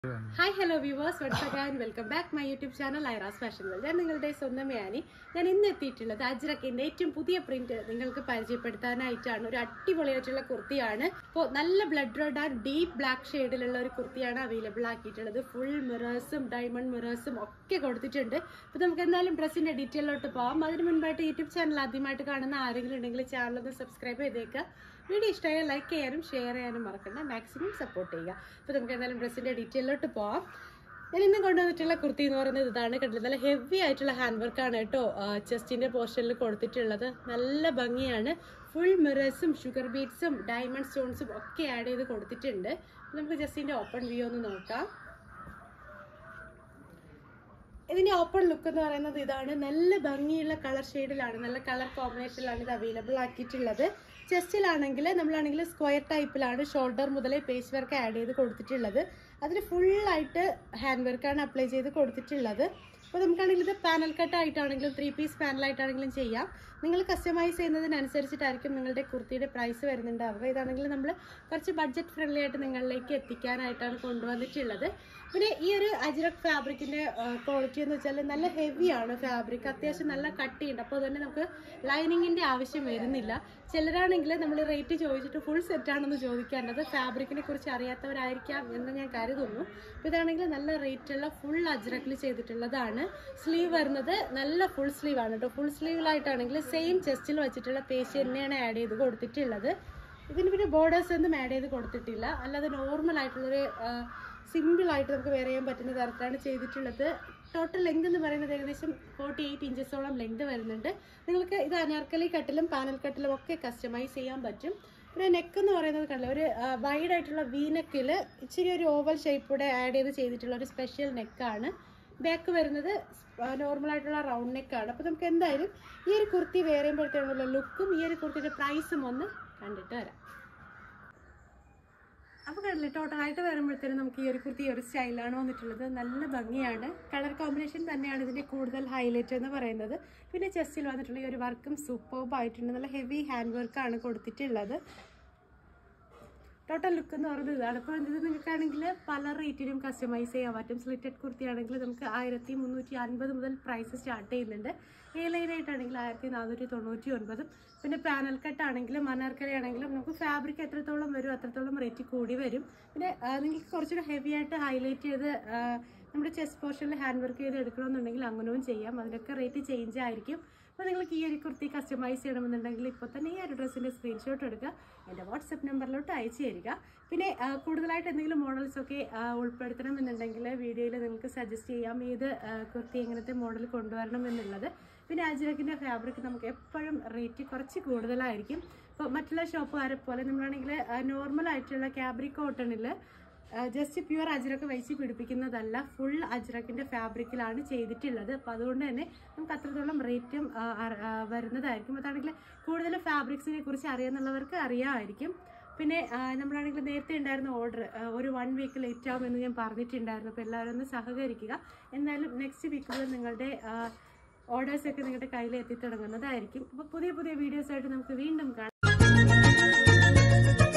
hi hello viewers welcome welcome back my YouTube channel Ira's fashion world ഞാൻ നിങ്ങളുടെ സ്വന്തം യാനി ഞാൻ ഇന്ന് എത്തിയിട്ടുള്ളത് അജ്രക്കിന്റെ ഏറ്റവും പുതിയ പ്രിന്റ് നിങ്ങൾക്ക് പരിചയപ്പെടുത്താനായിട്ടാണ് ഒരു അടിപൊളിയായിട്ടുള്ള കുർത്തിയാണ് ഇപ്പോൾ നല്ല blood red and deep black ഷെയ്ഡിലുള്ള ഒരു കുർത്തിയാണ് അവൈലബിൾ ആക്കിയിട്ടുള്ളത് ഫുൾ മിറേഴ്സും ഡയമണ്ട് മിറേഴ്സും ഒക്കെ കൊടുത്തിട്ടുണ്ട് അപ്പോൾ നമുക്ക് എന്തായാലും ഡ്രസ്സിന്റെ ഡീറ്റെയിലോട്ട് പോകാം അതിന് മുൻപായിട്ട് യൂട്യൂബ് ചാനൽ ആദ്യമായിട്ട് കാണുന്ന ആരെങ്കിലും ഉണ്ടെങ്കിൽ ചാനൽ ഒന്ന് സബ്സ്ക്രൈബ് ചെയ്തേക്കുക വീഡിയോ ഇഷ്ടമായ ലൈക്ക് ചെയ്യാനും ഷെയർ ചെയ്യാനും മറക്കണ്ട മാക്സിമം സപ്പോർട്ട് ചെയ്യുക അപ്പോൾ നമുക്ക് എന്തായാലും ഡ്രസ്സിന്റെ ഡീറ്റെയിലോട്ട് പോവാം ഞാൻ ഇന്ന് കൊണ്ടുവന്നിട്ടുള്ള കുർത്തി എന്ന് പറയുന്നത് ഇതാണ് കണ്ടില്ല നല്ല ഹെവി ആയിട്ടുള്ള ഹാൻഡ് വർക്കാണ് കേട്ടോ ചെസ്റ്റിന്റെ പോർഷനിൽ കൊടുത്തിട്ടുള്ളത് നല്ല ഭംഗിയാണ് ഫുൾ മിറേഴ്സും ഷുഗർ ബീറ്റ്സും ഡയമണ്ട് സ്റ്റോൺസും ഒക്കെ ആഡ് ചെയ്ത് കൊടുത്തിട്ടുണ്ട് നമുക്ക് ജസ്റ്റിന്റെ ഓപ്പൺ വ്യൂ ഒന്ന് നോക്കാം ഇതിന്റെ ഓപ്പൺ ലുക്ക് എന്ന് പറയുന്നത് ഇതാണ് നല്ല ഭംഗിയുള്ള കളർ ഷെയ്ഡിലാണ് നല്ല കളർ കോമ്പിനേഷനിലാണ് ഇത് അവൈലബിൾ ആക്കിയിട്ടുള്ളത് ചെസ്റ്റിലാണെങ്കിൽ നമ്മളാണെങ്കിൽ സ്ക്വയർ ടൈപ്പിലാണ് ഷോൾഡർ മുതലേ പേസ് വർക്ക് ആഡ് ചെയ്ത് കൊടുത്തിട്ടുള്ളത് അതിന് ഫുള്ളായിട്ട് ഹാൻഡ് വർക്കാണ് അപ്ലൈ ചെയ്ത് കൊടുത്തിട്ടുള്ളത് അപ്പോൾ നമുക്കാണെങ്കിൽ ഇത് പാനൽ കട്ട് ആയിട്ടാണെങ്കിലും ത്രീ പീസ് പാനലായിട്ടാണെങ്കിലും ചെയ്യാം നിങ്ങൾ കസ്റ്റമൈസ് ചെയ്യുന്നതിനനുസരിച്ചിട്ടായിരിക്കും നിങ്ങളുടെ കുർത്തിയുടെ പ്രൈസ് വരുന്നുണ്ടാവുക ഇതാണെങ്കിൽ നമ്മൾ കുറച്ച് ബഡ്ജറ്റ് ഫ്രണ്ട്ലി ആയിട്ട് നിങ്ങളിലേക്ക് എത്തിക്കാനായിട്ടാണ് കൊണ്ടുവന്നിട്ടുള്ളത് പിന്നെ ഈ ഒരു അജ്രക് ഫാബ്രിക്കിന്റെ ക്വാളിറ്റി എന്ന് വെച്ചാൽ നല്ല ഹെവിയാണ് ഫാബ്രിക് അത്യാവശ്യം നല്ല കട്ടിയുണ്ട് അപ്പോൾ തന്നെ നമുക്ക് ലൈനിങ്ങിന്റെ ആവശ്യം വരുന്നില്ല ചിലരാണെങ്കിൽ നമ്മൾ റേറ്റ് ചോദിച്ചിട്ട് ഫുൾ സെറ്റ് ആണെന്ന് ചോദിക്കാറുണ്ട് ഫാബ്രിക്കിനെ കുറിച്ച് അറിയാത്തവരായിരിക്കാം എന്ന് ഞാൻ കരുതുന്നു അപ്പോൾ ഇതാണെങ്കിൽ നല്ല റേറ്റുള്ള ഫുൾ അജ്രക്കിൽ ചെയ്തിട്ടുള്ളതാണ് സ്ലീവ് വരുന്നത് നല്ല ഫുൾ സ്ലീവ് ആണ് കേട്ടോ ഫുൾ സ്ലീവിലായിട്ടാണെങ്കിൽ സെയിം ചെസ്റ്റിൽ വെച്ചിട്ടുള്ള പേശി തന്നെയാണ് ആഡ് ചെയ്ത് കൊടുത്തിട്ടുള്ളത് ഇതിന് പിന്നെ ബോർഡേഴ്സ് ഒന്നും ആഡ് ചെയ്ത് കൊടുത്തിട്ടില്ല അല്ലാതെ നോർമൽ ആയിട്ടുള്ളൊരു സിമ്പിൾ ആയിട്ട് നമുക്ക് വെയർ ചെയ്യാൻ പറ്റുന്ന തരത്തിലാണ് ചെയ്തിട്ടുള്ളത് ടോട്ടൽ ലെങ്ത് എന്ന് പറയുന്നത് ഏകദേശം ഫോർട്ടി എയ്റ്റ് ഇഞ്ചസോളം ലെങ്ത് വരുന്നുണ്ട് നിങ്ങൾക്ക് ഇത് അനാർക്കലി കട്ടിലും പാനൽ കട്ടിലും ഒക്കെ കസ്റ്റമൈസ് ചെയ്യാൻ പറ്റും പിന്നെ നെക്ക് എന്ന് പറയുന്നത് കണ്ടില്ല ഒരു വൈഡ് ആയിട്ടുള്ള വി നെക്കിൽ ഇച്ചിരി ഒരു ഓവൽ ഷേപ്പൂടെ ആഡ് ചെയ്ത് ചെയ്തിട്ടുള്ള ഒരു സ്പെഷ്യൽ നെക്കാണ് ബാക്ക് വരുന്നത് നോർമൽ ആയിട്ടുള്ള റൗണ്ട് നെക്കാണ് അപ്പോൾ നമുക്ക് എന്തായാലും ഈ ഒരു കുർത്തി വെയർ ചെയ്യുമ്പോഴത്തേക്കുള്ള ലുക്കും ഈ ഒരു കുർത്തിയുടെ പ്രൈസും ഒന്ന് കണ്ടിട്ട് വരാം അപ്പോൾ കണ്ടില്ലേ ടോട്ടലായിട്ട് വരുമ്പോഴത്തേനും നമുക്ക് ഈ ഒരു കുർത്തി ഈ ഒരു സ്റ്റൈലാണ് വന്നിട്ടുള്ളത് നല്ല ഭംഗിയാണ് കളർ കോമ്പിനേഷൻ തന്നെയാണ് ഇതിൻ്റെ കൂടുതൽ ഹൈലൈറ്റ് എന്ന് പറയുന്നത് പിന്നെ ചെസ്റ്റിൽ വന്നിട്ടുള്ള ഈ ഒരു വർക്കും സൂപ്പർബ് ആയിട്ടുണ്ട് നല്ല ഹെവി ഹാൻഡ് വർക്കാണ് കൊടുത്തിട്ടുള്ളത് ടോട്ടൽ ലുക്ക് എന്ന് പറയുന്നത് ഇതാണ് അപ്പോൾ ഇത് നിങ്ങൾക്കാണെങ്കിൽ പല റേറ്റിലും കസ്റ്റമൈസ് ചെയ്യാൻ പറ്റും സ്ലിറ്റഡ് കുർത്തി ആണെങ്കിൽ നമുക്ക് ആയിരത്തി മുന്നൂറ്റി അൻപത് മുതൽ പ്രൈസ് സ്റ്റാർട്ട് ചെയ്യുന്നുണ്ട് എ ലൈനായിട്ടാണെങ്കിൽ ആയിരത്തി നാനൂറ്റി തൊണ്ണൂറ്റി ഒൻപതും പിന്നെ പാനൽ കട്ട് ആണെങ്കിലും മനാർക്കരി ആണെങ്കിലും നമുക്ക് ഫാബ്രിക് എത്രത്തോളം വരും അത്രത്തോളം റേറ്റ് കൂടി വരും പിന്നെ നിങ്ങൾക്ക് കുറച്ചുകൂടെ ഹെവി ആയിട്ട് ഹൈലൈറ്റ് ചെയ്ത് നമ്മുടെ ചെസ്റ്റ് പോർഷനിൽ ഹാൻഡ് വർക്ക് ചെയ്ത് എടുക്കണമെന്നുണ്ടെങ്കിൽ അങ്ങനെയും ചെയ്യാം അതിനൊക്കെ റേറ്റ് ചേഞ്ച് ആയിരിക്കും അപ്പോൾ നിങ്ങൾക്ക് ഈ ഒരു കുർത്തി കസ്റ്റമൈസ് ചെയ്യണമെന്നുണ്ടെങ്കിൽ ഇപ്പോൾ തന്നെ ഈ ഒരു ഡ്രസ്സിൻ്റെ സ്ക്രീൻഷോട്ട് എടുക്കുക എൻ്റെ വാട്സപ്പ് നമ്പറിലോട്ട് അയച്ചു തരിക പിന്നെ കൂടുതലായിട്ട് എന്തെങ്കിലും മോഡൽസ് ഒക്കെ ഉൾപ്പെടുത്തണം എന്നുണ്ടെങ്കിൽ വീഡിയോയിൽ നിങ്ങൾക്ക് സജസ്റ്റ് ചെയ്യാം ഏത് കുർത്തി എങ്ങനത്തെ മോഡൽ കൊണ്ടുവരണം എന്നുള്ളത് പിന്നെ അജ്രക്കിൻ്റെ ഫാബ്രിക് നമുക്ക് എപ്പോഴും റേറ്റ് കുറച്ച് കൂടുതലായിരിക്കും ഇപ്പോൾ മറ്റുള്ള ഷോപ്പുകാരെ പോലെ നമ്മളാണെങ്കിൽ നോർമൽ ആയിട്ടുള്ള ക്യാബ്രി കോട്ടണിൽ ജസ്റ്റ് പ്യുവർ അജ്രക്ക് വെച്ച് പിടിപ്പിക്കുന്നതല്ല ഫുൾ അജ്രക്കിന്റെ ഫാബ്രിക്കിലാണ് ചെയ്തിട്ടുള്ളത് അപ്പോൾ അതുകൊണ്ട് തന്നെ നമുക്ക് അത്രത്തോളം റേറ്റും വരുന്നതായിരിക്കും അതാണെങ്കിൽ കൂടുതൽ ഫാബ്രിക്സിനെ കുറിച്ച് അറിയാന്നുള്ളവർക്ക് അറിയാമായിരിക്കും പിന്നെ നമ്മളാണെങ്കിൽ നേരത്തെ ഉണ്ടായിരുന്ന ഓർഡർ ഒരു വൺ വീക്ക് ലേറ്റ് ആവുമെന്ന് ഞാൻ പറഞ്ഞിട്ടുണ്ടായിരുന്നു അപ്പോൾ എല്ലാവരും ഒന്ന് സഹകരിക്കുക എന്തായാലും നെക്സ്റ്റ് വീക്ക് മുതൽ നിങ്ങളുടെ ഓർഡേഴ്സൊക്കെ നിങ്ങളുടെ കയ്യിൽ എത്തിത്തുടങ്ങുന്നതായിരിക്കും അപ്പോൾ പുതിയ പുതിയ വീഡിയോസായിട്ട് നമുക്ക് വീണ്ടും കാണാം